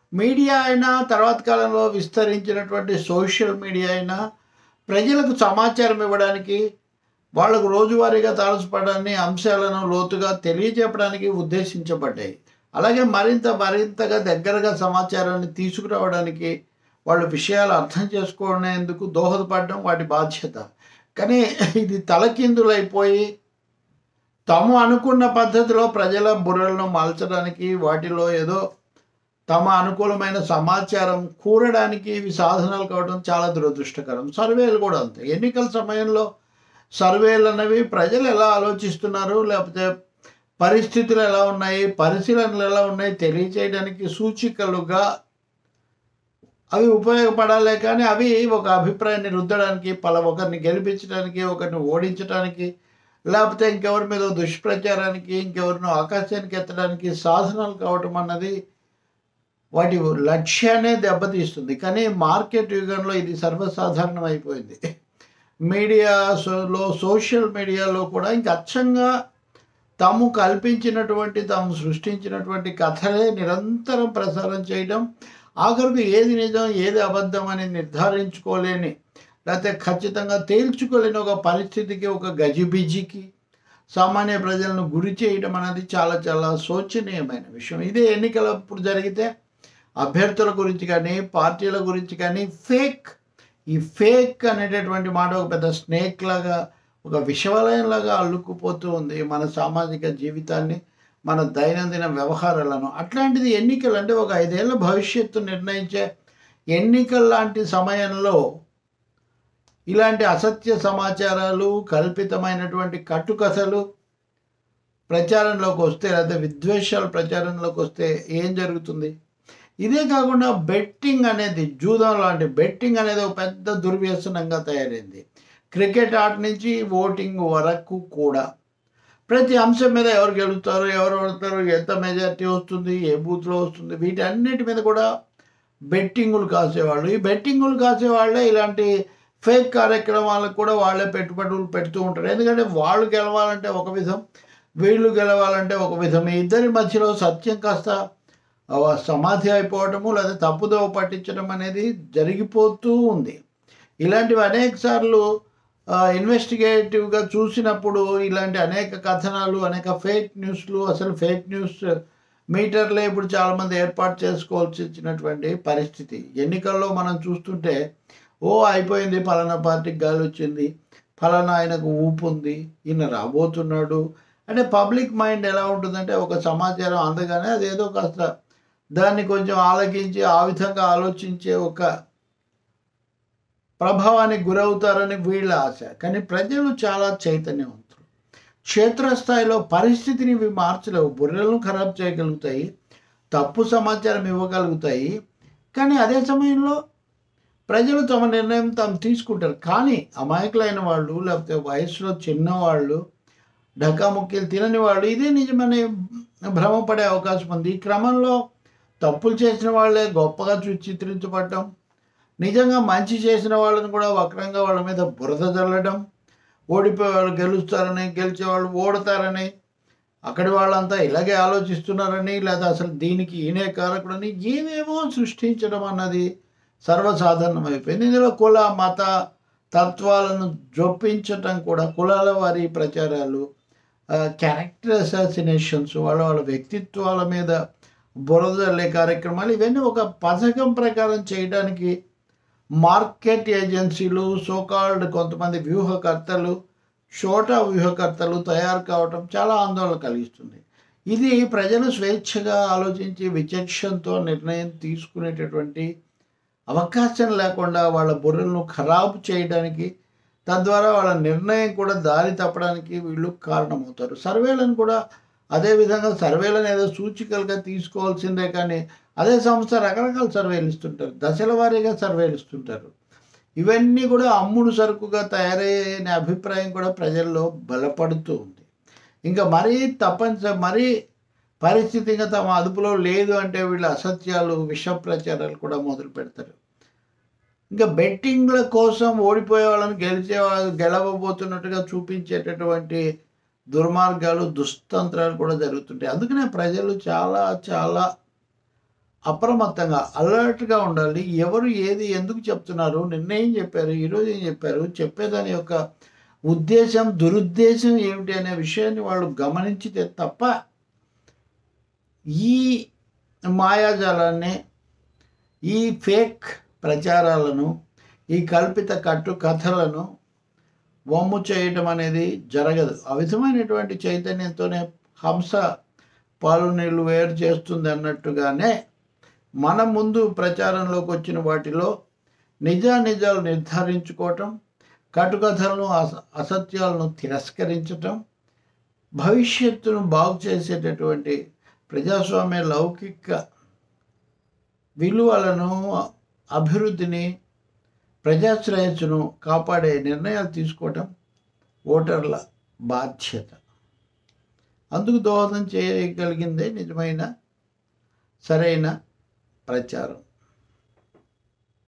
media అయినా తర్వాత కాలంలో విస్తరించినటువంటి సోషల్ మీడియా అయినా ప్రజలకు సమాచారం ఇవ్వడానికి వాళ్ళకు రోజువారీగా తారసపడని అంశాలను లోతుగా తెలియజెప్పడానికి ఉద్దేశించబడ్డాయి అలాగే మరింత మరింతగా దగ్గరగా సమాచారాన్ని తీసుకురావడానికి వాళ్ళ విషయాలు అర్థం చేసుకునేందుకు దోహదపడడం వాటి బాధ్యత కానీ ఇది తలకిందులైపోయి తాము అనుకున్న పద్ధతిలో ప్రజల బుర్రలను మలచడానికి వాటిలో ఏదో తమ అనుకూలమైన సమాచారం కూరడానికి ఇవి సాధనాలు కావడం చాలా దురదృష్టకరం సర్వేలు కూడా అంతే ఎన్నికల సమయంలో సర్వేలు అన్నవి ప్రజలు ఎలా ఆలోచిస్తున్నారు లేకపోతే పరిస్థితులు ఎలా ఉన్నాయి పరిశీలనలు ఎలా ఉన్నాయి తెలియచేయడానికి సూచికలుగా అవి ఉపయోగపడాలే కానీ అవి ఒక అభిప్రాయాన్ని రుద్దడానికి పల ఒకరిని గెలిపించడానికి ఒకరిని ఓడించడానికి లేకపోతే ఇంకెవరి మీద దుష్ప్రచారానికి ఇంకెవరినో ఆకాశానికి ఎత్తడానికి సాధనాలు కావటం అన్నది వాటి లక్ష్యాన్నే దెబ్బతీస్తుంది కానీ మార్కెట్ యుగంలో ఇది సర్వసాధారణం అయిపోయింది మీడియా లో సోషల్ మీడియాలో కూడా ఇంక అచ్చంగా తాము కల్పించినటువంటి తాము సృష్టించినటువంటి కథలే నిరంతరం ప్రసారం చేయడం ఆఖరికి ఏది నిజం ఏది అబద్ధం అని నిర్ధారించుకోలేని లేకపోతే ఖచ్చితంగా తేల్చుకోలేని ఒక పరిస్థితికి ఒక గజిబిజికి సామాన్య ప్రజలను గురి చేయడం అనేది చాలా చాలా శోచనీయమైన విషయం ఇదే ఎన్నికలప్పుడు జరిగితే అభ్యర్థుల గురించి కానీ పార్టీల గురించి కానీ ఫేక్ ఈ ఫేక్ అనేటటువంటి మాట ఒక పెద్ద స్నేక్ లాగా ఒక విషవలయంలాగా అల్లుకుపోతూ ఉంది మన సామాజిక జీవితాన్ని మన దైనందిన వ్యవహారాలను అట్లాంటిది ఎన్నికలు అంటే ఒక ఐదేళ్ల భవిష్యత్తు నిర్ణయించే ఎన్నికల లాంటి సమయంలో ఇలాంటి అసత్య సమాచారాలు కల్పితమైనటువంటి కట్టుకథలు ప్రచారంలోకి వస్తే లేదా విద్వేషాలు ప్రచారంలోకి వస్తే ఏం జరుగుతుంది ఇదే కాకుండా బెట్టింగ్ అనేది జూదం లాంటి బెట్టింగ్ అనేది ఒక పెద్ద దుర్వ్యసనంగా తయారైంది క్రికెట్ ఆట నుంచి ఓటింగ్ వరకు కూడా ప్రతి అంశం మీద ఎవరు గెలుస్తారు ఎవరు ఓడతారు ఎంత మెజారిటీ వస్తుంది ఏ బూత్లో వస్తుంది వీటన్నిటి మీద కూడా బెట్టింగులు కాసేవాళ్ళు ఈ బెట్టింగులు కాసేవాళ్ళే ఇలాంటి ఫేక్ కార్యక్రమాలకు కూడా వాళ్ళే పెట్టుబడులు పెడుతూ ఉంటారు ఎందుకంటే వాళ్ళు గెలవాలంటే ఒక విధం వీళ్ళు గెలవాలంటే ఒక విధం ఈ ఇద్దరి మధ్యలో సత్యం కాస్త ఆ, సమాధి అయిపోవటము లేదా తప్పుదోవ పట్టించడం అనేది జరిగిపోతూ ఉంది ఇలాంటివి అనేక సార్లు ఇన్వెస్టిగేటివ్గా చూసినప్పుడు ఇలాంటి అనేక కథనాలు అనేక ఫేక్ న్యూస్లు అసలు ఫేక్ న్యూస్ మీటర్లే ఇప్పుడు చాలామంది ఏర్పాటు చేసుకోవాల్సి వచ్చినటువంటి పరిస్థితి ఎన్నికల్లో మనం చూస్తుంటే ఓ అయిపోయింది ఫలానా పార్టీకి గాలి వచ్చింది ఫలానా ఆయనకు ఊపు ఉంది ఈయన రాబోతున్నాడు అంటే పబ్లిక్ మైండ్ ఎలా ఉంటుందంటే ఒక సమాచారం అందగానే అదేదో కాస్త దాన్ని కొంచెం ఆలకించి ఆ విధంగా ఆలోచించే ఒక ప్రభావానికి గురవుతారని వీళ్ళ ఆశ కానీ ప్రజలు చాలా చైతన్యవంతులు క్షేత్రస్థాయిలో పరిస్థితిని ఇవి మార్చలేవు బుర్రలను ఖరాబ్ చేయగలుగుతాయి తప్పు సమాచారం ఇవ్వగలుగుతాయి కానీ అదే సమయంలో ప్రజలు తమ నిర్ణయం తాము తీసుకుంటారు కానీ అమాయకులైన వాళ్ళు లేకపోతే వయసులో చిన్నవాళ్ళు డకాముక్కీలు తినని వాళ్ళు ఇదే నిజమని భ్రమపడే అవకాశం ఉంది ఈ క్రమంలో తప్పులు చేసిన వాళ్ళే గొప్పగా చూ- చిత్రించబడటం నిజంగా మంచి చేసిన వాళ్ళని కూడా వక్రంగా వాళ్ళ మీద బురద చల్లడం ఓడిపోయే వాళ్ళు గెలుస్తారని గెలిచే వాళ్ళు ఓడతారని అక్కడి వాళ్ళంతా ఇలాగే ఆలోచిస్తున్నారని లేదా అసలు దీనికి ఈయనే కారకుడని ఏవేవో సృష్టించడం అన్నది సర్వసాధారణం అయిపోయింది ఇందులో కుల మత తత్వాలను జొప్పించటం కూడా కులాల వారి ప్రచారాలు క్యారెక్టర్ అసాసినేషన్స్ వాళ్ళ వాళ్ళ వ్యక్తిత్వాల మీద బురదల్లే కార్యక్రమాలు ఇవన్నీ ఒక పథకం ప్రకారం చేయడానికి మార్కెట్ ఏజెన్సీలు సోకాల్డ్ కొంతమంది వ్యూహకర్తలు చోటా వ్యూహకర్తలు తయారు కావటం చాలా ఆందోళన కలిగిస్తుంది ఇది ప్రజలు స్వేచ్ఛగా ఆలోచించి విచక్షణతో నిర్ణయం తీసుకునేటటువంటి అవకాశం లేకుండా వాళ్ళ బుర్రలను ఖరాబు చేయడానికి తద్వారా వాళ్ళ నిర్ణయం కూడా దారి తప్పడానికి వీళ్ళు కారణమవుతారు సర్వేలను కూడా అదే విధంగా సర్వేలను ఏదో సూచికలుగా తీసుకోవాల్సిందే కానీ అదే సంస్థ రకరకాల సర్వేలు ఇస్తుంటారు దశల వారీగా సర్వేలు ఇస్తుంటారు ఇవన్నీ కూడా అమ్ముడు సరుకుగా తయారయ్యే అభిప్రాయం కూడా ప్రజల్లో బలపడుతూ ఉంది ఇంకా మరీ తప్పనిసరి మరీ పరిస్థితి ఇంకా తమ అదుపులో లేదు అంటే వీళ్ళు అసత్యాలు విష ప్రచారాలు కూడా మొదలు పెడతారు ఇంకా బెట్టింగ్ల కోసం ఓడిపోయే వాళ్ళని గెలిచే వాళ్ళు గెలవబోతున్నట్టుగా చూపించేటటువంటి దుర్మార్గాలు దుస్తంత్రాలు కూడా జరుగుతుంటాయి అందుకనే ప్రజలు చాలా చాలా అప్రమత్తంగా అలర్ట్గా ఉండాలి ఎవరు ఏది ఎందుకు చెప్తున్నారు నిన్న ఏం చెప్పారు ఈరోజు ఏం చెప్పారు చెప్పేదాని యొక్క ఉద్దేశం దురుద్దేశం ఏమిటి అనే విషయాన్ని వాళ్ళు గమనించితే తప్ప ఈ మాయాజాలాన్ని ఈ ఫేక్ ప్రచారాలను ఈ కల్పిత కట్టు కథలను వమ్ము చేయటం అనేది జరగదు ఆ విధమైనటువంటి చైతన్యంతోనే హంస పాలు నీళ్ళు వేరు చేస్తుంది అన్నట్టుగానే మన ముందు ప్రచారంలోకి వచ్చిన వాటిలో నిజానిజాలు నిర్ధారించుకోవటం కటుకథలను అస అసత్యాలను తిరస్కరించటం భవిష్యత్తును బాగు చేసేటటువంటి ప్రజాస్వామ్య లౌకిక విలువలను అభివృద్ధిని ప్రజాశ్రేయస్సును కాపాడే నిర్ణయాలు తీసుకోవటం ఓటర్ల బాధ్యత అందుకు దోహదం చేయగలిగిందే నిజమైన సరైన ప్రచారం